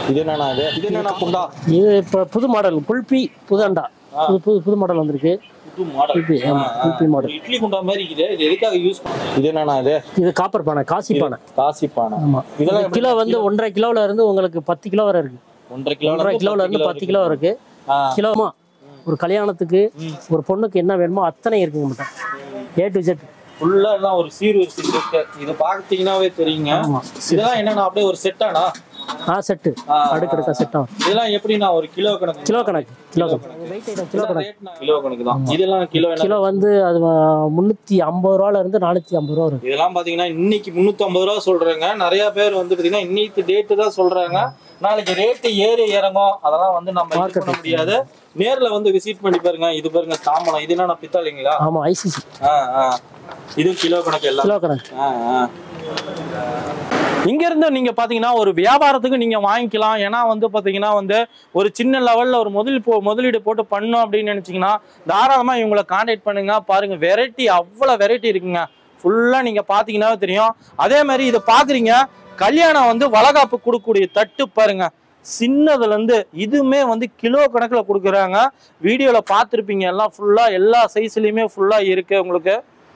இது என்னண்ணா இது இது என்னண்ணா குண்டா இது இப்போ புது மாடல் குல்பி புது அண்டா புது புது புது மாடல் வந்திருக்கு புது மாடல் குல்பி ஆமா குல்பி மாடல் இட்லி குண்டா மாதிரி இருக்குது இது எதுக்காக யூஸ் பண்ணுறது இது என்னண்ணா இது இது காப்பர் பானை காசி பானை காசி பானை ஆமா இதெல்லாம் இது கிலோ வந்து ஒன்றரை கிலோல இருந்து உங்களுக்கு பத்து கிலோ வரை இருக்கு ஒன்றரை கிலோ ஒன்றரை கிலோல இருந்து பத்து கிலோ இருக்கு கிலோமா ஒரு கல்யாணத்துக்கு ஒரு பொண்ணுக்கு என்ன வேணுமோ அத்தனை இருக்குங்க மட்டும் ஏ டு ஜெட் ஃபுல்லா எல்லாம் ஒரு சீர்வரிசை இருக்கு இது பார்த்தீங்கன்னாவே தெரியுங்க ஆமா இதெல்லாம் என்னண்ணா அப்படியே ஒரு செட்டானா ஆ செட்டு அடுக்கடுக்கா செட்டா இதெல்லாம் எப்படிண்ணா ஒரு கிலோ கணக்கு கிலோ கணக்கு கிலோ கணக்கு வெயிட் ஐட்டம் கிலோ கணக்கு ரேட்னா கிலோ கணக்கு தான் இதெல்லாம் கிலோ என்ன கிலோ வந்து அது முந்நூற்றி ஐம்பது ரூபால இருந்து நானூற்றி ஐம்பது ரூபா இருக்கு இதெல்லாம் பாத்தீங்கன்னா இன்னைக்கு முந்நூற்றம்பது ரூபா சொல்றாங்க நிறைய பேர் வந்து பாத்தீங்கன்னா இன்னைக்கு டேட்டு தான் சொல்றாங்க நாளைக்கு ரேட்டு ஏறி இறங்கும் அதெல்லாம் வந்து நம்ம இது பண்ண முடியாது நேர்ல வந்து விசிட் பண்ணி பாருங்க இது பாருங்க தாம்பலம் இது என்ன பித்தாளிங்களா ஆமா ஐசிசி ஆ ஆ இது கிலோ கணக்கு எல்லாம் கிலோ கணக்கு ஆ, ஆ. இங்க இருந்து நீங்க பாத்தீங்கன்னா ஒரு வியாபாரத்துக்கு நீங்க வாங்கிக்கலாம் ஏன்னா வந்து பாத்தீங்கன்னா வந்து ஒரு சின்ன லெவல்ல ஒரு முதல் போ முதலீடு போட்டு பண்ணோம் அப்படின்னு நினைச்சீங்கன்னா தாராளமா இவங்களை கான்டாக்ட் பண்ணுங்க பாருங்க வெரைட்டி அவ்வளவு வெரைட்டி இருக்குங்க ஃபுல்லா நீங்க பாத்தீங்கன்னா தெரியும் அதே மாதிரி இதை பாக்குறீங்க கல்யாணம் வந்து வளகாப்பு கொடுக்கக்கூடிய தட்டு பாருங்க சின்னதுல இருந்து இதுவுமே வந்து கிலோ கணக்குல கொடுக்குறாங்க வீடியோல பார்த்துருப்பீங்க எல்லாம் ஃபுல்லா எல்லா சைஸ்லயுமே ஃபுல்லா இருக்கு உங்களுக்கு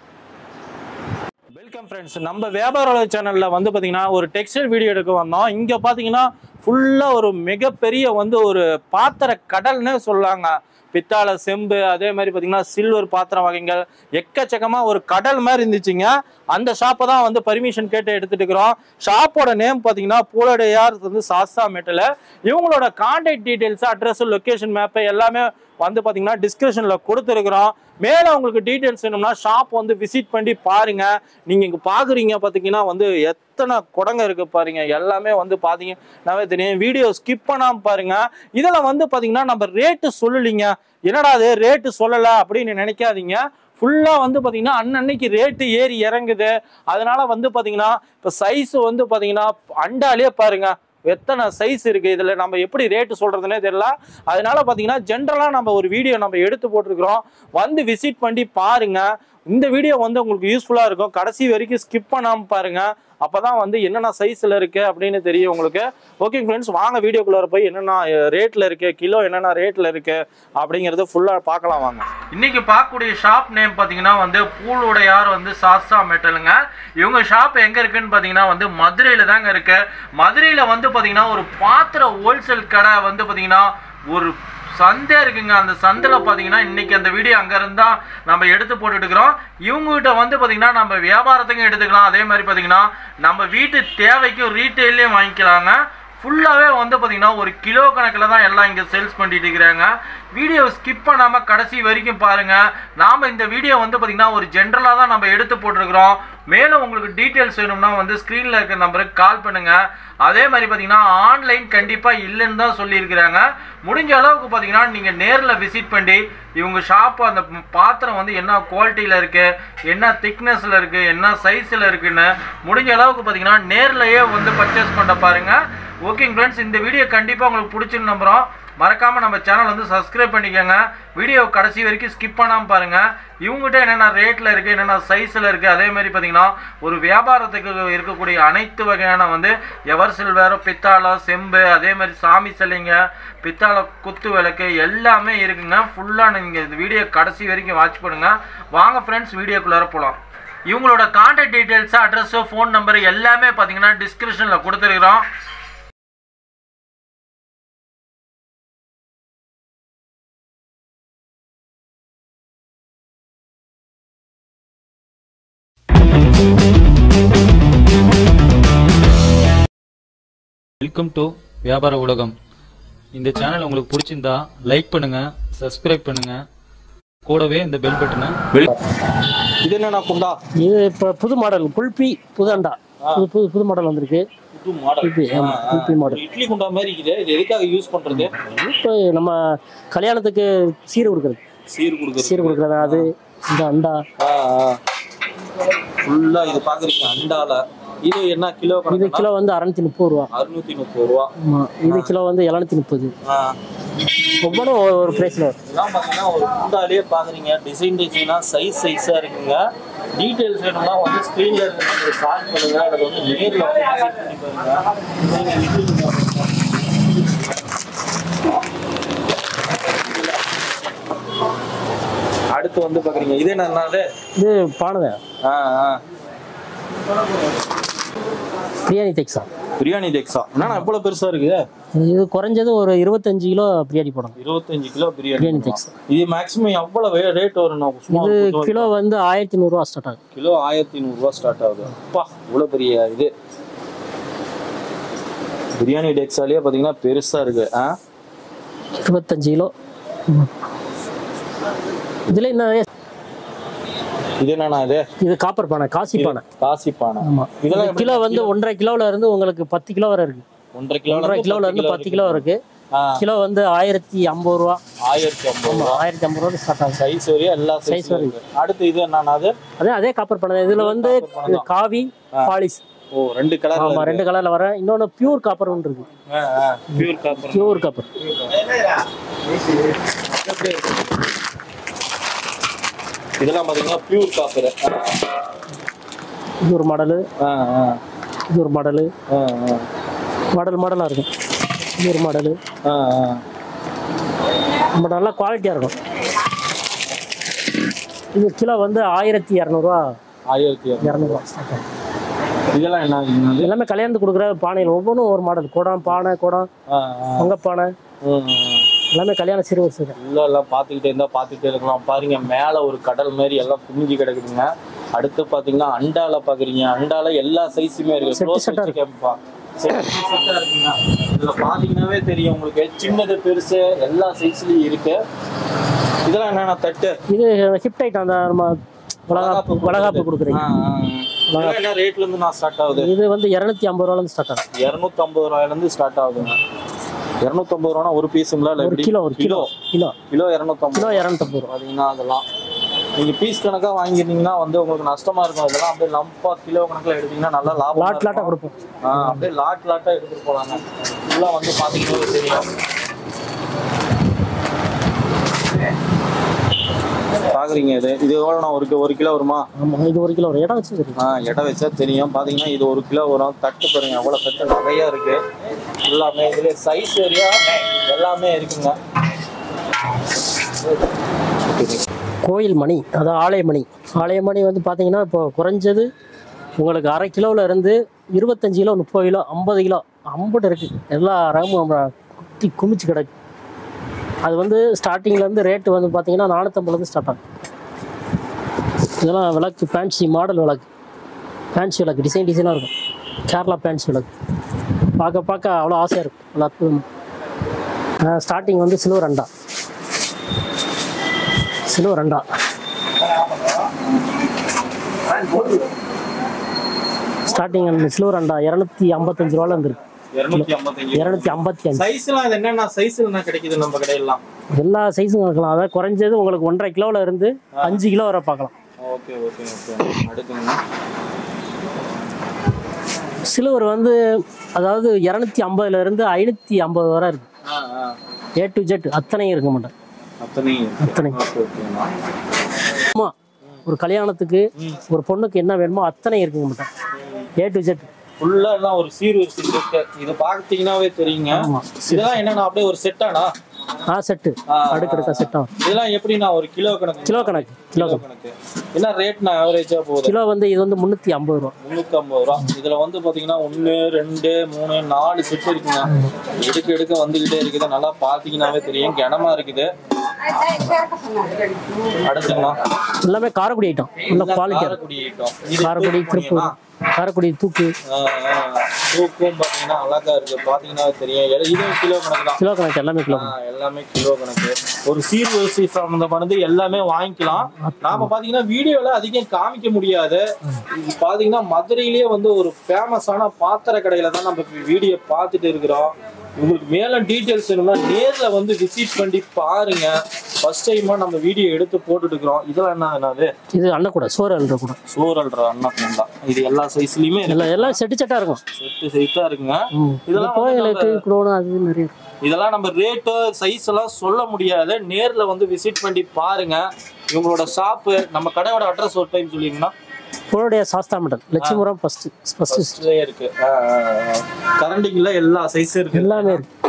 வெல்கம் ஃப்ரெண்ட்ஸ் நம்ம வியாபார சேனல்ல வந்து பாத்தீங்கன்னா ஒரு டெக்ஸ்டைல் வீடியோ எடுக்க வந்தோம் இங்க பாத்தீங்கன்னா ஃபுல்லா ஒரு மிகப்பெரிய வந்து ஒரு பாத்திர கடல்னே சொல்லாங்க பித்தாளை செம்பு அதே மாதிரி பாத்தீங்கன்னா சில்வர் பாத்திரம் வகைகள் எக்கச்சக்கமா ஒரு கடல் மாதிரி இருந்துச்சுங்க அந்த ஷாப்பை தான் வந்து பர்மிஷன் கேட்டு எடுத்துட்டு இருக்கிறோம் ஷாப்போட நேம் பாத்தீங்கன்னா பூலடையார் வந்து சாஸ்தா மெட்டில் இவங்களோட contact details address location map எல்லாமே வந்து பாத்தீங்கன்னா டிஸ்கிரிப்ஷன்ல கொடுத்துருக்குறோம் மேல உங்களுக்கு டீடைல்ஸ் வேணும்னா ஷாப் வந்து விசிட் பண்ணி பாருங்க நீங்க இங்க பாக்குறீங்க பாத்தீங்கன்னா வந்து எத்தனை குடங்க இருக்கு பாருங்க எல்லாமே வந்து பாத்தீங்கன்னாவே தெரியும் வீடியோ ஸ்கிப் பண்ணாம பாருங்க இதுல வந்து பாத்தீங்கன்னா நம்ம ரேட்டு சொல்லலைங்க என்னடா அது ரேட்டு சொல்லல அப்படின்னு நினைக்காதீங்க ஃபுல்லா வந்து பாத்தீங்கன்னா அன்னன்னைக்கு ரேட்டு ஏறி இறங்குது அதனால வந்து பாத்தீங்கன்னா இப்ப சைஸ் வந்து பாத்தீங்கன்னா அண்டாலே பாருங்க எத்தனை சைஸ் இருக்கு இதுல நம்ம எப்படி ரேட்டு சொல்றதுனே தெரியல அதனால பாத்தீங்கன்னா ஜென்ரலா நம்ம ஒரு வீடியோ நம்ம எடுத்து போட்டிருக்கிறோம் வந்து விசிட் பண்ணி பாருங்க இந்த வீடியோ வந்து உங்களுக்கு யூஸ்ஃபுல்லா இருக்கும் கடைசி வரைக்கும் ஸ்கிப் பண்ணாம பாருங்க அப்பதான் வந்து என்னென்ன சைஸ்ல இருக்கு அப்படின்னு தெரியும் உங்களுக்கு ஓகே ஃப்ரெண்ட்ஸ் வாங்க வீடியோக்குள்ள போய் என்னென்ன ரேட்ல இருக்கு கிலோ என்னென்ன ரேட்ல இருக்கு அப்படிங்கறது ஃபுல்லா பார்க்கலாம் வாங்க இன்னைக்கு பார்க்கக்கூடிய ஷாப் நேம் பாத்தீங்கன்னா வந்து பூலுடையார் வந்து சாஸ்தா மெட்டலுங்க இவங்க ஷாப் எங்க இருக்குன்னு பாத்தீங்கன்னா வந்து மதுரையில தாங்க இருக்கு மதுரையில வந்து பாத்தீங்கன்னா ஒரு பாத்திர ஹோல்சேல் கடை வந்து பாத்தீங்கன்னா ஒரு சந்தை இருக்குங்க அந்த சந்தையில் பார்த்தீங்கன்னா இன்னைக்கு அந்த வீடியோ அங்கே இருந்தா நம்ம எடுத்து போட்டுட்டு இருக்கிறோம் இவங்ககிட்ட வந்து பார்த்தீங்கன்னா நம்ம வியாபாரத்துக்கும் எடுத்துக்கலாம் அதே மாதிரி பார்த்தீங்கன்னா நம்ம வீட்டு தேவைக்கும் ரீட்டைல்லையும் வாங்கிக்கலாங்க ஃபுல்லாகவே வந்து பார்த்தீங்கன்னா ஒரு கிலோ கணக்கில் தான் எல்லாம் இங்கே சேல்ஸ் பண்ணிட்டு இருக்கிறாங்க வீடியோ ஸ்கிப் பண்ணாமல் கடைசி வரைக்கும் பாருங்கள் நாம் இந்த வீடியோ வந்து பார்த்தீங்கன்னா ஒரு ஜென்ரலாக தான் நம்ம எடுத்து போட்டிருக்கிறோம் மேலும் உங்களுக்கு டீட்டெயில்ஸ் வேணும்னா வந்து ஸ்க்ரீனில் இருக்கிற நம்பருக்கு கால் பண்ணுங்கள் அதே மாதிரி பார்த்தீங்கன்னா ஆன்லைன் கண்டிப்பாக இல்லைன்னு தான் சொல்லியிருக்கிறாங்க முடிஞ்ச அளவுக்கு பார்த்தீங்கன்னா நீங்கள் நேரில் விசிட் பண்ணி இவங்க ஷாப் அந்த பாத்திரம் வந்து என்ன குவாலிட்டியில் இருக்குது என்ன திக்னஸில் இருக்குது என்ன சைஸில் இருக்குன்னு முடிஞ்ச அளவுக்கு பார்த்தீங்கன்னா நேர்லயே வந்து பர்ச்சேஸ் பண்ண பாருங்கள் ஓகேங்க ஃப்ரெண்ட்ஸ் இந்த வீடியோ கண்டிப்பாக உங்களுக்கு பிடிச்சுன்னு நம்புகிறோம் மறக்காமல் நம்ம சேனல் வந்து சப்ஸ்கிரைப் பண்ணிக்கோங்க வீடியோ கடைசி வரைக்கும் ஸ்கிப் பண்ணாமல் பாருங்கள் இவங்ககிட்ட என்னென்ன ரேட்டில் இருக்குது என்னென்ன சைஸில் இருக்குது அதே மாதிரி பார்த்தீங்கன்னா ஒரு வியாபாரத்துக்கு இருக்கக்கூடிய அனைத்து வகையான வந்து எவர் சில்வர் பித்தாளம் செம்பு அதே மாதிரி சாமி சிலைங்க பித்தாள குத்து விளக்கு எல்லாமே இருக்குங்க ஃபுல்லாக நீங்கள் இந்த வீடியோ கடைசி வரைக்கும் வாட்ச் பண்ணுங்கள் வாங்க ஃப்ரெண்ட்ஸ் வீடியோக்குள்ளார போகலாம் இவங்களோட contact details address phone number எல்லாமே பார்த்தீங்கன்னா டிஸ்கிரிப்ஷனில் கொடுத்துருக்குறோம் வெல்கம் டு வியாபார உலகம் இந்த சேனல் உங்களுக்கு பிடிச்சிருந்தா லைக் பண்ணுங்க சப்ஸ்கிரைப் பண்ணுங்க கூடவே இந்த பெல் பட்டனை இது என்னண்ணா குண்டா இது இப்போ புது மாடல் குல்பி புது அண்டா புது புது புது மாடல் வந்திருக்கு புது மாடல் குல்பி ஆமா குல்பி மாடல் இட்லி குண்டா மாதிரி இருக்குது இது எதுக்காக யூஸ் பண்றது இப்போ நம்ம கல்யாணத்துக்கு சீர் கொடுக்குறது சீர் கொடுக்குறது சீர் கொடுக்குறது அது இந்த அண்டா ஃபுல்லா இது பாக்குறீங்க அண்டால இது என்ன கிலோ இது கணக்கு கிலோ வந்து அறநூத்தி முப்பது ரூபா அறுநூத்தி முப்பது ரூபா ஆமா இது கிலோ வந்து எழுநூத்தி முப்பது ஆ. ஒவ்வொன்றும் ஒரு- ஒரு ப்ரைஸில் வரும் இதெல்லாம் பாத்தீங்கன்னா ஒரு குண்டாலேயே பாக்குறீங்க டிசைன் டிசைனா சைஸ் சைஸா இருக்குங்க டீடைல்ஸ் வேணும்னா வந்து ஸ்க்ரீன்ல இருந்து கால் பண்ணுங்க அல்லது வந்து நேர்ல வந்து visit பண்ணி பாருங்க நீங்க இட்லி குண்டா பாருங்க. பாக்குறீங்க இது என்னது இது பானை ஆ ஆ பிரியாணி டெக்ஸா பிரியாணி டெக்ஸா என்னண்ணா இவ்வளவு பெருசா இருக்கு இது குறைஞ்சது ஒரு இருபத்தஞ்சு கிலோ பிரியாணி போடணும் இருபத்தஞ்சு கிலோ பிரியாணி பிரியாணி போடலாம். டெக்ஸா இது மேக்ஸிமம் எவ்வளவு ரேட் வரும் நான் சும்மா இது ஒரு கிலோ வந்து ஆயிரத்தி நூறுரூவா ஸ்டார்ட் ஆகுது கிலோ ஆயிரத்தி நூறுரூவா ஸ்டார்ட் ஆகுது அப்பா இவ்வளோ பெரிய இது பிரியாணி டெக்ஸாலேயே பார்த்தீங்கன்னா பெருசா இருக்கு ஆ இருபத்தஞ்சு கிலோ இதுல என்ன இது என்னண்ணா இது இது காப்பர் பானை காசி பானை காசி பானை ஆமா இதெல்லாம் இது கிலோ வந்து ஒன்றரை கிலோல இருந்து உங்களுக்கு பத்து கிலோ வரை இருக்கு ஒன்றரை கிலோ ஒன்றரை கிலோல இருந்து பத்து கிலோ இருக்கு ஆ கிலோ வந்து ஆயிரத்தி ஐம்பது ரூபா ஆயிரத்தி ஐம்பது ஆமா ஆயிரத்தி ஐம்பது ரூபா ஸ்டார்ட் ஆகுது சைஸ் வரையும் எல்லா சைஸ் வரையும். இருக்கு அடுத்து இது என்னன்னா அது அதே அதே காப்பர் பானை தான். இதுல வந்து இது காவி பாலிஷ் ஓ ரெண்டு கலர் ஆமா ரெண்டு கலர்ல வர இன்னொன்னு பியூர் காப்பர் ஒன்று இருக்கு பியூர் காப்பர் பியூர் காப்பர் இதெல்லாம் பார்த்தீங்கன்னா பியூர் காப்பர் இது ஒரு மாடலு ஆ ஆ இது ஒரு மாடலு ஆ ஆ மாடல் மாடலா இருக்கும் இது ஒரு மாடலு ஆ ஆ ரொம்ப நல்லா குவாலிட்டியா இருக்கும் இது கிலோ வந்து ஆயிரத்தி இரநூறுவா ஆயிரத்தி இரநூறு. இரநூறுவா ஸ்டார்ட் ஆகும் இதெல்லாம் என்ன என்னது? எல்லாமே கல்யாணத்துக்கு கொடுக்குற பானையில் ஒவ்வொன்றும் ஒரு மாடல் குடம் பானை குடம் ஆ ஆ பொங்கப்பானை ம், ம். எல்லாமே கல்யாண சிறு வரிசை தான் உள்ள எல்லாம் பார்த்துக்கிட்டே இருந்தா பார்த்துக்கிட்டே இருக்கலாம் பாருங்க மேல ஒரு கடல் மாதிரி எல்லாம் குமிஞ்சு கிடக்குதுங்க அடுத்து பாத்தீங்கன்னா அண்டால பாக்குறீங்க அண்டால எல்லா சைஸுமே இருக்கு செட்டு Close செட்டா வச்சு கேட்பா. செட்டு செட்டா இருக்குங்க இதுல பாத்தீங்கன்னாவே தெரியும் உங்களுக்கு சின்னது பெருசு எல்லா சைஸ்லயும் இருக்கு இதெல்லாம் என்னென்ன தட்டு இது ஹிப்ட் ஐட்டம் அந்த நம்ம வளகாப்பு வளகாப்பு கொடுக்குறீங்க ஆ, ஆ, ஆ. இதெல்லாம் என்ன ரேட்ல இருந்து நான் ஸ்டார்ட் ஆகுது இது வந்து இரநூத்தி ஐம்பது ரூபாலேருந்து ஸ்டார்ட் ஆகும் இருநூத்தம்பது ரூபாயில இருந்து ஸ்டார்ட் ஆகுதுங்க இருநூத்தம்பது ரூபானா ஒரு பீஸுங்களா இல்ல ஒரு எப்படி கிலோ ஒரு கிலோ கிலோ கிலோ இருநூத்தம்பது கிலோ இரநூத்தம்பது ரூபா பார்த்தீங்கன்னா அதெல்லாம் நீங்க பீஸ் கணக்கா வாங்கிருந்தீங்கன்னா வந்து உங்களுக்கு நஷ்டமா இருக்கும் இதெல்லாம் அப்படியே லம்பா கிலோ கணக்குல எடுத்தீங்கன்னா நல்லா லாபம் லாட் லாட்டாக கொடுப்போம் ஆ அப்படியே லாட் லாட்டா எடுத்துட்டு போலாங்க ஃபுல்லா வந்து பாத்தீங்கன்னா தெரியும் பாக்குறீங்க இது இது எவ்வளோண்ணா ஒரு கி- ஒரு கிலோ வருமா ஆமாம் இது ஒரு கிலோ ஒரு இடம் வச்சு இருக்கு ஆ எடை வச்சா தெரியும் பாத்தீங்கன்னா இது ஒரு கிலோ வரும் தட்டு பாருங்க எவ்வளவு தட்டு நிறைய இருக்கு எல்லாமே இதுல சைஸ் ஏரியா எல்லாமே இருக்குங்க கோயில் மணி அதாவது ஆலய மணி ஆலய மணி வந்து பார்த்தீங்கன்னா இப்போ குறைஞ்சது உங்களுக்கு அரை கிலோவில் இருந்து இருபத்தஞ்சு கிலோ முப்பது கிலோ ஐம்பது கிலோ ஐம்பது இருக்குது எல்லா ரகமும் நம்ம குட்டி குமிச்சு கிடக்கு அது வந்து ஸ்டார்டிங்லேருந்து ரேட்டு வந்து பார்த்தீங்கன்னா நானூற்றம்பதுலேருந்து ஸ்டார்ட் ஆகும் இதெல்லாம் விளக்கு ஃபேன்சி மாடல் விளக்கு ஃபேன்சி விளக்கு டிசைன் டிசைனாக இருக்கும் கேரளா ஃபேன்சி விளக்கு பார்க்க பார்க்க அவ்வளோ ஆசையாக இருக்கும் அவ்வளோ அற்புதம் ஸ்டார்டிங் வந்து சில்வர் அண்டா சில்வர் அண்டா ஸ்டார்டிங் சில்வர் அண்டா இரநூத்தி ஐம்பத்தஞ்சு ரூபால இருந்திருக்கு இருநூத்தி ஐம்பத்தஞ்சு இரநூத்தி ஐம்பத்தி அஞ்சு சைஸ் எல்லாம் இது என்னென்ன சைஸ் என்ன கிடைக்குது நம்ம கடையெல்லாம் எல்லா சைஸும் இருக்கலாம் அதாவது குறைஞ்சது உங்களுக்கு ஒன்றரை கிலோவில் இருந்து அஞ்சு கிலோ வரை பார்க்கலாம் ஓகே ஓகே ஓகே அடுத்துங்க சில்வர் வந்து அதாவது இரநூத்தி ஐம்பதுல இருந்து ஐநூற்றி ஐம்பது வரை இருக்கு ஆ ஆ ஏ டு ஜெட் அத்தனையும் இருக்க மாட்டேன் அத்தனை அத்தனை ஓகே ஓகேண்ணா ஆமா ஒரு கல்யாணத்துக்கு ஒரு பொண்ணுக்கு என்ன வேணுமோ அத்தனை இருக்குங்க மாட்டேன் ஏ டு ஜெட் ஃபுல்லா எல்லாம் ஒரு சீர்வரிசை செட்டு இது பார்த்தீங்கன்னாவே தெரியுங்க ஆமா. இதெல்லாம் என்னன்னா அப்படியே ஒரு செட்டானா ஆ செட்டு அடுக்கடுக்க செட் ஆகும் இதெல்லாம் எப்படிண்ணா ஒரு கிலோ கணக்கு கிலோ கணக்கு கிலோ கிலோ கணக்கு கணக்கு என்ன ரேட்னா ஆவரேஜா போகுது கிலோ வந்து இது வந்து முந்நூற்றி ஐம்பது ரூபா முந்நூத்தி ஐம்பது ரூபா இதுல வந்து பாத்தீங்கன்னா ஒண்ணு ரெண்டு மூணு நாலு செட் இருக்குங்க எடுக்க எடுக்க வந்துகிட்டே இருக்குது நல்லா பாத்தீங்கன்னாவே தெரியும் கனமா இருக்குது அடுத்துங்களா எல்லாமே காரக்குடி ஐட்டம் நல்ல குவாலிட்டியாக காரக்குடி ஐட்டம் இது காரக்குடி திருப்பூர் காரக்குடி தூக்கு ஆ, ஆ. தூக்கும் பாத்தீங்கன்னா அழகா இருக்கு பாத்தீங்கன்னா தெரியும் எல்~ இதுவும் கிலோ கணக்கு தான் கிலோ கணக்கு எல்லாமே கிலோ ஆ, எல்லாமே கிலோ கணக்கு ஒரு சீர்வரிசை சம்பந்தமானது எல்லாமே வாங்கிக்கலாம் நாம பாத்தீங்கன்னா வீடியோல அதிகம் காமிக்க முடியாது இது பாத்தீங்கன்னா மதுரையிலேயே வந்து ஒரு ஃபேமஸான பாத்திர கடையில தான் நம்ம வீடியோ பார்த்துட்டு இருக்கிறோம் உங்களுக்கு மேலும் டீட்டெயில்ஸ் வேணும்னா நேர்ல வந்து விசிட் பண்ணி பாருங்க ஃபர்ஸ்ட் டைமா நம்ம வீடியோ எடுத்து போட்டுட்டு இருக்கிறோம் இதெல்லாம் என்ன என்னது இது அன்னக்கூட சோறு அல்ற கூட சூரல்ற அண்ணா தான் இது எல்லா சைஸ்லயுமே இருக்கு எல்லாம் எல்லாம் செட்டு செட்டாக இருக்கும் செட்டு சைட்டா இருக்குங்க ம் இதெல்லாம் இதெல்லாம் கோயிலுக்கு குடோனும் அது இது நிறைய இருக்கு இதெல்லாம் நம்ம ரேட்டு சைஸ் எல்லாம் சொல்ல முடியாது நேர்ல வந்து விசிட் பண்ணி பாருங்க இவங்களோட ஷாப்பு நம்ம கடையோட அட்ரஸ் ஒரு டைம் சொல்லிங்கன்னா புழோடைய சாஸ்தா மட்டன் லட்சுமிபுரம் ஃபர்ஸ்ட் ஃபர்ஸ்ட் ஃபர்ஸ்ட்லயே இருக்கு கரண்டிங்ல எல்லா சைஸும் இருக்கு எல்லாமே இருக்கு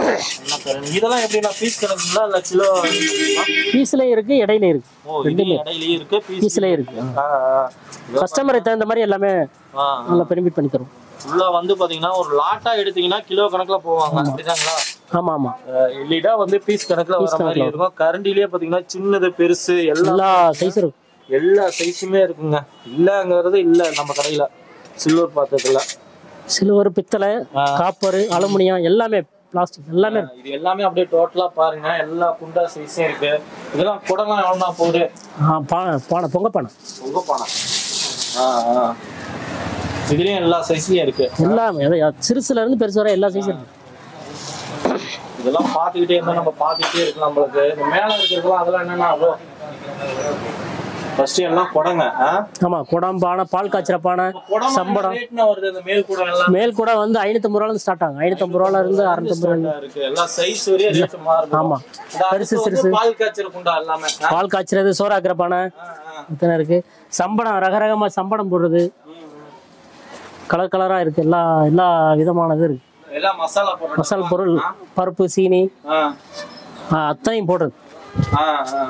என்ன தரேன் இதெல்லாம் எப்படின்னா பீஸ் கணக்குங்களா இல்ல கிலோ பீஸ்லேயும் இருக்குது இடையிலையும் இருக்குது ஓ இது இடையிலயும் இருக்கு பீஸ் பீஸ்லேயும் இருக்குது கஸ்டமருக்கு தகுந்த மாதிரி எல்லாமே நல்லா பெனிஃபிட் பண்ணி தரும் உள்ள வந்து பாத்தீங்கன்னா ஒரு லாட்டா எடுத்தீங்கன்னா கிலோ கணக்குல போவாங்க அப்படிதாங்களா ஆமாம் ஆமாம் இல்லிடா வந்து பீஸ் கணக்குல வர மாதிரி இருக்கும் கரண்டிலேயே பாத்தீங்கன்னா சின்னது பெருசு எல்லாம் எல்லா சைஸும் இருக்கும் எல்லா சைஸுமே இருக்குங்க இல்லங்கிறது இல்ல நம்ம கடையில சில்வர் பாத்திரத்துல சில்வர் பித்தளை காப்பர் அலுமினியம் எல்லாமே பிளாஸ்டிக் எல்லாமே இருக்கு இது எல்லாமே அப்படியே டோட்டலா பாருங்க எல்லா குண்டா சைஸும் இருக்கு இதெல்லாம் குடம்லாம் எவ்வளோனா போகுது ஆ பானை பானை பொங்க பானை உங்க பானை ஆ ஆ இதுலயும் எல்லா சைஸ்லயும் இருக்கு எல்லாமே அதாவது சிறுசுல இருந்து பெருசு வரை எல்லா சைஸும் இருக்கு இதெல்லாம் பார்த்துக்கிட்டே இருந்தா நம்ம பார்த்துக்கிட்டே இருக்கலாம் நம்மளுக்கு இந்த மேல இருக்கிறதுலாம் அதெல்லாம் என்னன்னா அவ்வளோ ஃபர்ஸ்ட் எல்லாம் குடங்க ஆ? ஆமா குடம் பானை பால் காய்ச்சற பானை குடம் சம்படம் ரேட்னா வருது இந்த மேல் குடம் எல்லாம் மேல் கூட வந்து ஐநூத்தம்பது ரூபால இருந்து ஸ்டார்ட் ஆகும் ஐநூத்தம்பது ரூபால இருந்து அறுநூத்தம்பது ரூபா இருக்கு எல்லா சைஸ் வரையும் ரேட் மாறும் ஆமா. பெருசு, சிறுசு. பால் காய்ச்சற குண்டா எல்லாமே ஆ? பால் காய்ச்சறது சோறாக்குற பானை ஆ, ஆ. இத்தனை இருக்கு சம்படம் ரகரகமா சம்படம் போடுறது கலர் கலரா இருக்கு எல்லா எல்லா விதமானது இருக்கு எல்லாம் மசாலா போடுறது மசால் பொருள் பருப்பு சீனி ஆ ஆ, அத்தனையும் போடுறது ஆ, ஆ.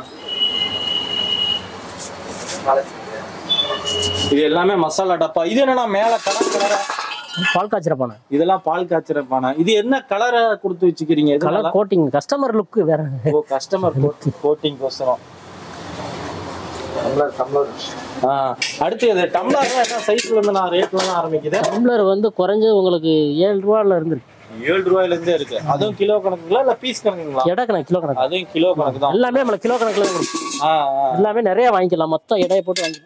இது எல்லாமே மசாலா டப்பா இது என்னன்னா மேல கலர் கலரா பால் காய்ச்சற பானை இதெல்லாம் பால் காய்ச்சற பானை இது என்ன கலரை கொடுத்து வச்சுக்கிறீங்க இதெல்லாம் கலர் கோட்டிங் கஸ்டமர் லுக்கு வேற ஓ கஸ்டமர் கோட்டிங் கோசரம் டம்ளர் டம்ளர் ஆ அடுத்து இது டம்ளர் என்ன சைஸ்ல இருந்து நான் ரேட்ல தான் ஆரம்பிக்குது டம்ளர் வந்து குறைஞ்சு உங்களுக்கு ஏழு ரூபால இருந்து இருக்கு ஏழு ரூபாயில இருந்தே இருக்கு அதுவும் கிலோ கணக்குங்களா இல்ல பீஸ் கணக்குங்களா எடை கணக்கு கிலோ கணக்கு அதுவும் கிலோ கணக்கு தான் எல்லாமே நம்மள கிலோ கணக்குல தான் கொடுக்கும் ஆ ஆ எல்லாமே நிறைய வாங்கிக்கலாம் மொத்தம் எடையை போட்டு வாங்கிக்கலாம்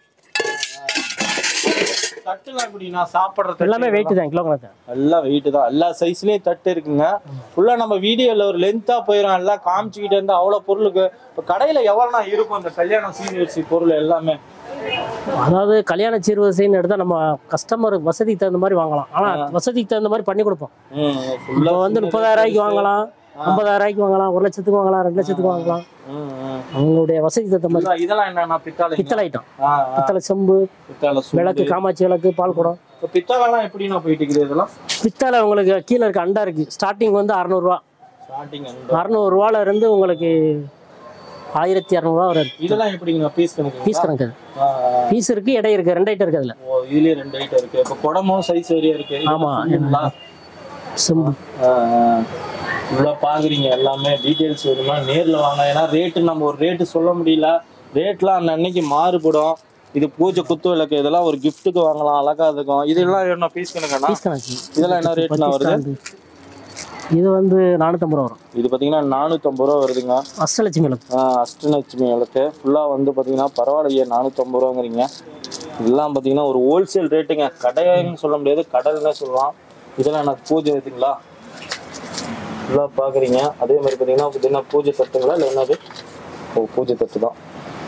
தட்டுலாம் எப்படி நான் சாப்பிடுற தட்டு எல்லாமே வெயிட் தான் கிலோ கணக்கு தான் எல்லாம் வெயிட் தான் எல்லா சைஸ்லயும் தட்டு இருக்குங்க ஃபுல்லா நம்ம வீடியோல ஒரு லென்த்தா போயிடும் எல்லாம் காமிச்சுக்கிட்டே இருந்தா அவ்வளவு பொருளுக்கு இப்ப கடையில எவ்வளவுனா இருக்கும் இந்த கல்யாண சீனியர்சி பொருள் எல்லாமே அதாவது கல்யாண சீர்வரிசைன்னு எடுத்தா நம்ம கஸ்டமர் வசதிக்கு தகுந்த மாதிரி வாங்கலாம் ஆனா வசதிக்கு தகுந்த மாதிரி பண்ணி கொடுப்போம் ம், full ஆ இப்போ வந்து முப்பதாயிரம் ரூபாய்க்கு வாங்கலாம் ஐம்பதாயிரம் ரூபாய்க்கு வாங்கலாம் ஒரு லட்சத்துக்கு வாங்கலாம் ரெண்டு லட்சத்துக்கு வாங்கலாம் ம், ம். அவங்களுடைய வசதிக்கு தகுந்த மாதிரி இதெல்லாம் இதெல்லாம் என்னன்னா பித்தாளை பித்தளை ஐட்டம் ஆ, ஆ, பித்தளை செம்பு பித்தாளை சூடு. விளக்கு காமாட்சி விளக்கு பால் குடம் இப்ப பித்தாளைலாம் எப்படிண்ணா போயிட்டு இருக்குது இதெல்லாம் பித்தளை உங்களுக்கு கீழே இருக்க அண்டா இருக்கு ஸ்டார்டிங் வந்து அறநூறுவா ஸ்டார்டிங் அறநூறுவால இருந்து உங்களுக்கு ஆயிரத்தி இரநூறுவா வரை இதெல்லாம் எப்படிங்க பீஸ் கணக்கு பீஸ் கணக்கு பீஸ் இருக்கு எடை இருக்கு ரெண்டு ஐட்டம் இருக்கு அதுல ஓ இதுலயே ரெண்டு ஐட்டம் இருக்கு இப்ப குடமும் சைஸ் வரையா இருக்கு இது ஆமா. full-ங்களா? செம்பு ஆ, ஆ. இவ்வளவு பாக்குறீங்க எல்லாமே டீடைல்ஸ் வேணுமா நேர்ல வாங்க ஏன்னா ரேட்டு நம்ம ஒரு ரேட்டு சொல்ல முடியல ரேட்லாம் அந்த அன்னைக்கு மாறுபடும் இது பூஜை குத்து விளக்கு இதெல்லாம் ஒரு கிஃப்ட்டுக்கு வாங்கலாம் அழகா இருக்கும் இதெல்லாம் என்ன பீஸ் கணக்காண்ணா பீஸ் கணக்கு இதெல்லாம் என்ன ரேட்லாம் வருது ஸ்டாண்டு. இது வந்து நானூத்தம்பது ரூபா வரும் இது பாத்தீங்கன்னா நானூத்தம்பது ரூபா வருதுங்க அஷ்டலட்சுமி விளக்கு ஆ, அஷ்டலட்சுமி விளக்கு ஃபுல்லாக வந்து பார்த்தீங்கன்னா பரவாயில்லையே நானூற்றம்பது ரூபாங்கிறீங்க இதெல்லாம் பார்த்தீங்கன்னா ஒரு ஹோல்சேல் ரேட்டுங்க கடைன்னு சொல்ல முடியாது கடல்னே சொல்லலாம் இதெல்லாம் எனக்கு பூஜை இதுங்களா ஃபுல்லாக பார்க்குறீங்க அதே மாதிரி பார்த்தீங்கன்னா இது என்ன பூஜை தட்டுங்களா இல்லை என்னது ஓ பூஜை தட்டு தான்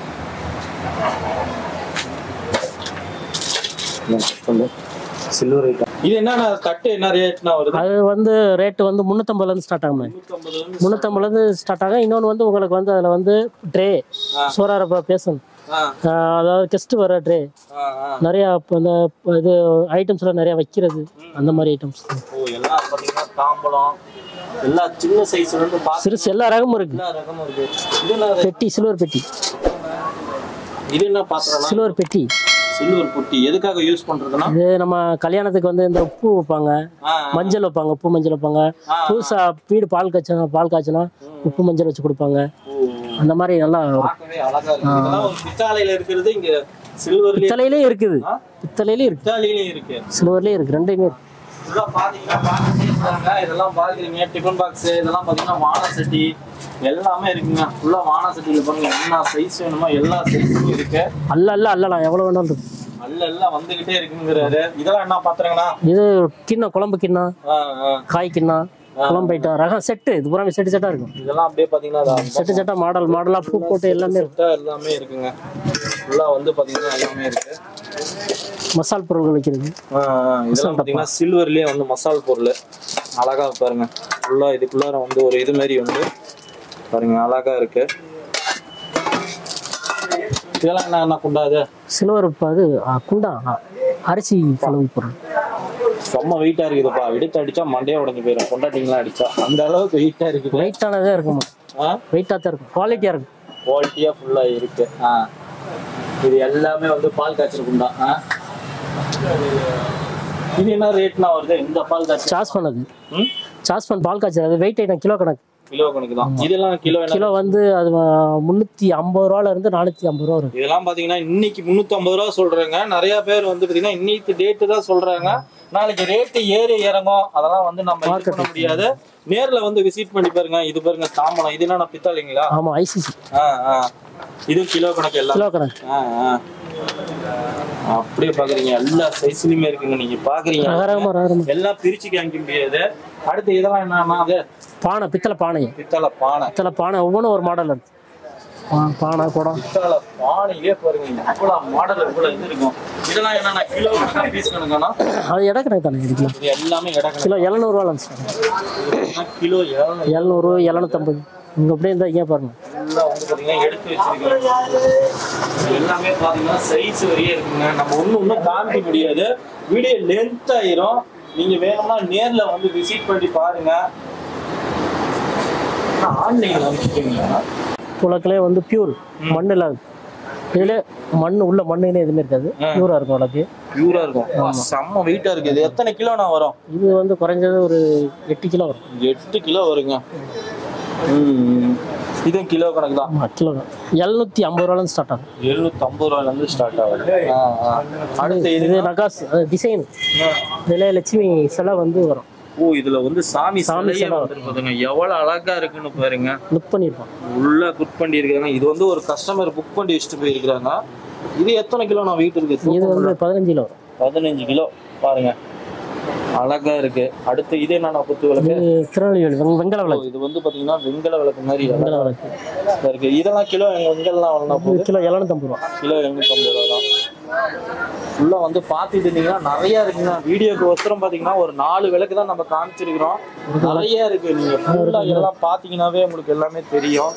சில்வர் ஐட்டம் இது என்னண்ணா தட்டு என்ன ரேட்னா வருது அது வந்து ரேட்டு வந்து முந்நூற்றம்பதுல இருந்து ஸ்டார்ட் ஆகும் நூற்றம்பது முந்நூற்றம்பதுல இருந்து ஸ்டார்ட் ஆகும் இன்னொன்று வந்து உங்களுக்கு வந்து அதில் வந்து ட்ரே சோறார பேசணும் ஆ அதாவது கெஸ்ட் வர ட்ரே ஆ ஆ நிறையா இப்போ இந்த இது ஐட்டம்ஸ்லாம் நிறையா வைக்கிறது அந்த மாதிரி ஐட்டம்ஸ் ஓ எல்லாம் பார்த்தீங்கன்னா தாம்பலம் எல்லா சின்ன சைஸ்ல இருந்து பார்த்து சிறுசு எல்லா ரகமும் இருக்கு எல்லா ரகமும் இருக்கு இது என்ன பெட்டி சில்வர் பெட்டி இது என்ன பாத்திரம்னா சில்வர் பெட்டி சில்வர் புட்டி எதுக்காக யூஸ் பண்றதுன்னா இது நம்ம கல்யாணத்துக்கு வந்து இந்த உப்பு வைப்பாங்க ஆ, மஞ்சள் வைப்பாங்க உப்பு மஞ்சள் வைப்பாங்க ஆ. புதுசா வீடு பால் காய்ச்சினா பால் காய்ச்சினா உப்பு மஞ்சள் வச்சு கொடுப்பாங்க ஓ, அந்த மாதிரி நல்லா பார்க்கவே அழகா இருக்கு இதெல்லாம் ஒரு பித்தாளையில இருக்கிறது இங்க சில்வர்லயே பித்தளையிலையும் இருக்குது ஆ? பித்தளையிலையும் இருக்கு பித்தாளையிலயும் இருக்கு சில்வர்லேயும் இருக்கு ரெண்டுமே இருக்கு இதெல்லாம் பாத்தீங்கன்னா பார்த்துட்டே இருக்காங்க இதெல்லாம் பாக்குறீங்க டிஃபன் பாக்ஸ் இதெல்லாம் பாத்தீங்கன்னா வான சட்டி எல்லாமே இருக்குங்க ஃபுல்லா வான சட்டியில பாருங்க என்ன சைஸ் வேணுமோ எல்லா சைஸும் இருக்கு அல்ல அல்ல அல்லலாம் எவ்வளோ வேணாலும் இருக்கு அல்ல எல்லாம் வந்துகிட்டே இருக்குங்கிறாரு இதெல்லாம் என்ன பாத்துறீங்களா இது கிண்ணம் குழம்பு கிண்ணம் ஆ, ஆ. காய் கிண்ணம் குழம்பு ஐட்டம் ரகம் செட்டு இது பூரா செட்டு செட்டாக இருக்கும் இதெல்லாம் அப்படியே பாத்தீங்கன்னா அது செட்டு செட்டா மாடல் மாடலாக பூ போட்டு எல்லாமே இருக்கும் செட்டா எல்லாமே இருக்குங்க ஃபுல்லா வந்து பாத்தீங்கன்னா எல்லாமே இருக்கு மசால் பொருட்கள் வைக்கிறது ஆ, ஆ, இதெல்லாம் பாத்தீங்கன்னா சில்வர்லயே வந்து மசால் பொருள் அழகா பாருங்க ஃபுல்லா இதுக்குள்ளார வந்து ஒரு இது மாதிரி வந்து பாருங்க அழகா இருக்கு இதெல்லாம் என்ன என்ன குண்டாது சில்வர் இப்போ அது ஆ, குண்டா ஆ, அரிசி கலவை பொருள் செம்ம வெயிட்டா இருக்குதுப்பா எடுத்து அடிச்சா மண்டையே உடஞ்சு போயிடும் கொண்டாட்டிங்களா அடிச்சா அந்த அளவுக்கு வெயிட்டா இருக்குது வெயிட்டானதே இருக்கும் வெயிட்டாக தான் இருக்கும் குவாலிட்டியாக இருக்கும் குவாலிட்டியா ஃபுல்லா இருக்கு ஆ இது எல்லாமே வந்து பால் காய்ச்சலுக்கு தான் ஆ இது என்ன ரேட்னா வருது இந்த பால் காய்ச்சல் சார்ஜ் பண்ணது ம் சார்ஜ் பண்ண பால் காய்ச்சல் அது வெயிட் ஐட்டம் கிலோ கணக்கு கிலோ கணக்கு தான் இதெல்லாம் கிலோ என்ன கிலோ வந்து அது முந்நூற்றி ஐம்பது ரூபால இருந்து நானூற்றி ஐம்பது ரூபா வரும் இதெல்லாம் பாத்தீங்கன்னா இன்னைக்கு முன்னூத்தி ஐம்பது ரூபா சொல்றாங்க நிறைய பேர் வந்து பாத்தீங்கன்னா இன்னைக்கு டேட்டு தான் சொல்றாங்க நாளைக்கு ரேட்டு ஏறி இறங்கும் அதெல்லாம் வந்து நம்ம இது பண்ண முடியாது நேர்ல வந்து விசிட் பண்ணி பாருங்க இது பாருங்க தாம்பலம் இது என்ன பித்தாளிங்களா ஆமாம் ஐசிசி ஆ ஆ இது கிலோ கணக்கு எல்லாம் கிலோ கணக்கு ஆ, ஆ. அப்படியே பாக்குறீங்க எல்லா சைஸ்லயுமே இருக்குங்க நீங்க பாக்குறீங்க ரகரகமாக ரகரமாக எல்லாம் பிரிச்சு காமிக்க முடியாது அடுத்து இதெல்லாம் என்னன்னா அது பானை பித்தளை பானை பித்தளை பானை பித்தளை பானை ஒவ்வொன்றும் ஒரு மாடல் இருக்கு பா- பானை குடம் பித்தளை பானையிலே பாருங்க இவ்வளவு மாடல் இவ்வளவு இது இருக்கும் இதெல்லாம் என்னன்னா கிலோ பீஸ் கணக்கானா அது இட கணக்கு தானே இதுக்கலாம் இது எல்லாமே இட கணக்கு கிலோ எழுநூறுவா இருந்துச்சு கிலோ எவ்வளவு எழுநூறு எழுநூத்தம்பது இங்கே அப்படியே இருந்தால் இங்கே பாருங்க எல்லாம் வந்து பாத்தீங்கன்னா எடுத்து வச்சிருக்காங்க எல்லாமே பாத்தீங்கன்னா சைஸ் வரையே இருக்குங்க நம்ம ஒண்ணு ஒண்ணும் காமிக்க முடியாது வீடியோ லென்த் ஆயிரும் நீங்க வேணும்னா நேர்ல வந்து விசிட் பண்ணி பாருங்க ஆன்லைன்ல அனுப்பிச்சிட்டீங்களா உலக்கிலே வந்து பியூர் மண் இல்லாது இதில் மண் உள்ள மண்ணுன்னு எதுவுமே இருக்காது பியூராக இருக்கும் உலக்கு பியூரா இருக்கும் செம்ம வெயிட்டா இருக்கு இது எத்தனை கிலோ நான் வரும் இது வந்து குறைஞ்சது ஒரு எட்டு கிலோ வரும் எட்டு கிலோ வருங்க ம். இதுவும் கிலோ கணக்கு தான் ஆமாம் கிலோ எழுநூற்றி ஐம்பது ரூபாலேருந்து ஸ்டார்ட் ஆகும் எழுநூத்தி ஐம்பது ரூபாயில இருந்து ஸ்டார்ட் ஆகுது ஆ, ஆ. அடுத்து இது இது நகாஸ் டிசைன் இதில் லட்சுமி சிலை வந்து வரும் ஓ இதுல வந்து சாமி சாமி சிலையே சிலை. வந்துருக்குதுங்க எவ்வளவு அழகா இருக்குன்னு பாருங்க லுக் பண்ணியிருப்பான் உள்ள குக் பண்ணி இருக்காங்க இது வந்து ஒரு கஸ்டமர் புக் பண்ணி வச்சுட்டு போயிருக்காங்க இது எத்தனை கிலோ நான் வெயிட் இருக்கு இது வந்து பதினஞ்சு கிலோ வரும் பதினஞ்சு கிலோ பாருங்க அழகா இருக்கு அடுத்து இது என்னன்னா குத்து விளக்கு இது திருநெல்வேலி வெங்க- வெங்கல ஓ, விளக்கு இது வந்து பாத்தீங்கன்னா வெங்கல விளக்கு மாதிரி வெங்கல அழகா விளக்கு இருக்கு இதெல்லாம் கிலோ எங்க வெங்கல்லாம் வரணும் இது போகுது கிலோ எழுநூத்தம்பது ரூபா கிலோ எண்ணூத்தி ஐம்பது ரூபா தான் உள்ள வந்து பாத்துட்டு இருந்தீங்கன்னா நிறைய இருக்குங்க வீடியோக்கு ஒசரம் பாத்தீங்கன்னா ஒரு நாலு விளக்கு தான் நம்ம காமிச்சிருக்கிறோம் நிறைய இருக்கு நீங்க ஃபுல்லா எல்லாம் பாத்தீங்கன்னாவே உங்களுக்கு எல்லாமே தெரியும்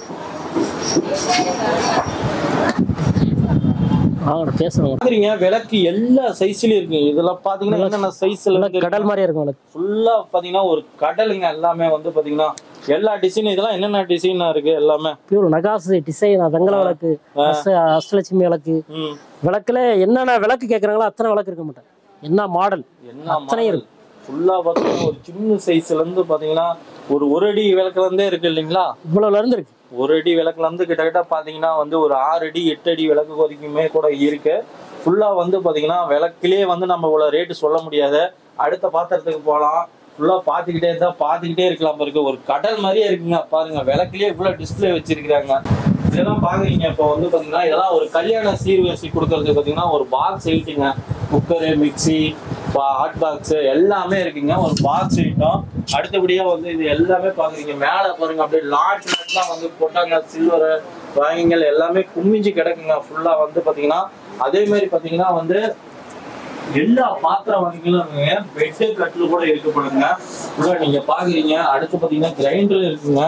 ஆகணும் பேசுகிறோம் பாக்குறீங்க விளக்கு எல்லா சைஸ்லயும் இருக்கு இதெல்லாம் பாத்தீங்கன்னா என்னென்ன சைஸ்ல விளக்கு கடல் மாதிரியே இருக்கும் விளக்கு ஃபுல்லா பாத்தீங்கன்னா ஒரு கடலுங்க எல்லாமே வந்து பாத்தீங்கன்னா எல்லா டிசைன் இதெல்லாம் என்னென்ன டிசைனா இருக்கு எல்லாமே பியூர் நகாஸ் டிசைன் வெங்கல விளக்கு அஷ்ட- அஷ்டலட்சுமி விளக்கு ம் விளக்குல என்னென்ன விளக்கு கேட்குறாங்களோ அத்தனை விளக்கு இருக்க மாட்டேன் என்ன மாடல் என்ன அத்தனை இருக்கு ஃபுல்லா பாத்தீங்கன்னா ஒரு சின்ன சைஸ்ல இருந்து பாத்தீங்கன்னா ஒரு ஒரு அடி விளக்குல இருந்தே இருக்கு இல்லைங்களா இவ்வளோல இருந்து இருக்கு ஒரு அடி விளக்குல இருந்து கிட்டத்தட்ட பாத்தீங்கன்னா வந்து ஒரு ஆறு அடி எட்டு அடி விளக்கு வரைக்குமே கூட இருக்கு ஃபுல்லா வந்து பாத்தீங்கன்னா விளக்குலயே வந்து நம்ம இவ்வளவு ரேட்டு சொல்ல முடியாது அடுத்த பாத்திரத்துக்கு போகலாம் ஃபுல்லா பாத்துக்கிட்டே இருந்தா பாத்துக்கிட்டே இருக்கலாம் பாருங்க ஒரு கடல் மாதிரியே இருக்குங்க பாருங்க விளக்குலயே இவ்வளவு டிஸ்ப்ளே வச்சிருக்காங்க இதெல்லாம் பாக்குறீங்க இப்போ வந்து பாத்தீங்கன்னா இதெல்லாம் ஒரு கல்யாண சீர்வரிசை கொடுக்கறது பாத்தீங்கன்னா ஒரு பாக்ஸ் ஐட்டுங்க குக்கரு மிக்சி ஹாட் பாக்ஸ் எல்லாமே இருக்குங்க ஒரு பாக்ஸ் ஐட்டம் அடுத்தபடியா வந்து இது எல்லாமே பாக்குறீங்க மேல பாருங்க அப்படியே லாட் லாட்லாம் வந்து போட்டாங்க சில்வர் வாங்கிங்கள் எல்லாமே குமிஞ்சு கிடக்குங்க ஃபுல்லா வந்து பாத்தீங்கன்னா அதே மாதிரி பாத்தீங்கன்னா வந்து எல்லா பாத்திரம் வகைகளும் பெட்டு கட்டில் கூட இருக்கப்படுங்க உள்ள நீங்க பாக்குறீங்க அடுத்து பாத்தீங்கன்னா கிரைண்டர் இருக்குங்க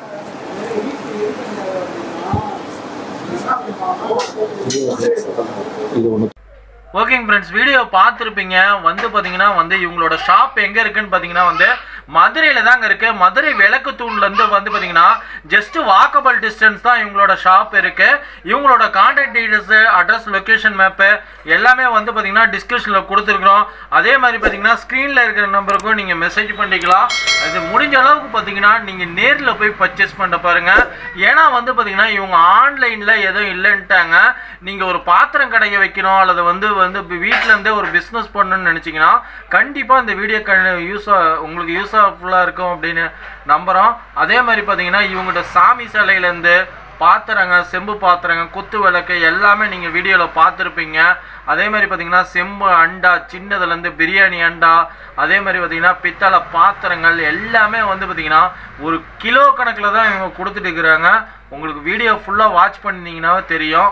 இது ஒண்ணு ஓகேங்க ஃப்ரெண்ட்ஸ் வீடியோ பார்த்துருப்பீங்க வந்து பார்த்தீங்கன்னா வந்து இவங்களோட ஷாப் எங்கே இருக்குன்னு பார்த்தீங்கன்னா வந்து மதுரையில் தாங்க இருக்கு மதுரை விளக்கு தூண்லேருந்து வந்து பார்த்தீங்கன்னா ஜஸ்ட் வாக்கபிள் டிஸ்டன்ஸ் தான் இவங்களோட ஷாப் இருக்கு இவங்களோட contact details address location map எல்லாமே வந்து பார்த்தீங்கன்னா டிஸ்கிரிப்ஷனில் கொடுத்துருக்குறோம் அதே மாதிரி பார்த்தீங்கன்னா ஸ்க்ரீனில் இருக்கிற நம்பருக்கும் நீங்கள் மெசேஜ் பண்ணிக்கலாம் இது முடிஞ்ச அளவுக்கு பார்த்தீங்கன்னா நீங்கள் நேரில் போய் பர்ச்சேஸ் பண்ண பாருங்க ஏன்னா வந்து பார்த்தீங்கன்னா இவங்க ஆன்லைனில் எதுவும் இல்லைன்ட்டாங்க நீங்கள் ஒரு பாத்திரம் கடையை வைக்கணும் அல்லது வந்து வந்து வீட்டில் இருந்தே ஒரு பிஸ்னஸ் பண்ணணும்னு நினச்சிங்கன்னா கண்டிப்பாக இந்த வீடியோ க யூஸ் உங்களுக்கு யூஸ்ஃபுல்லாக இருக்கும் அப்படின்னு நம்புகிறோம் அதே மாதிரி பார்த்தீங்கன்னா இவங்ககிட்ட சாமி சிலையிலேருந்து பாத்திரங்க செம்பு பாத்திரங்க குத்து விளக்கு எல்லாமே நீங்கள் வீடியோவில் பார்த்துருப்பீங்க அதே மாதிரி பார்த்தீங்கன்னா செம்பு அண்டா சின்னதுலேருந்து பிரியாணி அண்டா அதே மாதிரி பார்த்தீங்கன்னா பித்தளை பாத்திரங்கள் எல்லாமே வந்து பார்த்தீங்கன்னா ஒரு கிலோ கணக்கில் தான் இவங்க கொடுத்துட்டு இருக்கிறாங்க உங்களுக்கு வீடியோ ஃபுல்லாக வாட்ச் பண்ணிங்கன்னா தெரியும்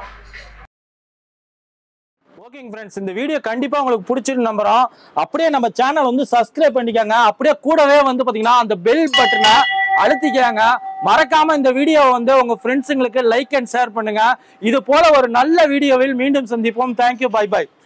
ஓகேங்க ஃப்ரெண்ட்ஸ் இந்த வீடியோ கண்டிப்பா உங்களுக்கு பிடிச்சிருக்கு நம்புறோம் அப்படியே நம்ம சேனல் வந்து சப்ஸ்கிரைப் பண்ணிக்கோங்க அப்படியே கூடவே வந்து பாத்தீங்கன்னா அந்த பெல் பட்டனை அழுத்திக்கங்க மறக்காம இந்த வீடியோ வந்து உங்க ஃப்ரெண்ட்ஸுங்களுக்கு லைக் அண்ட் ஷேர் பண்ணுங்க இது போல ஒரு நல்ல வீடியோவில் மீண்டும் சந்திப்போம் தேங்க்யூ பை பை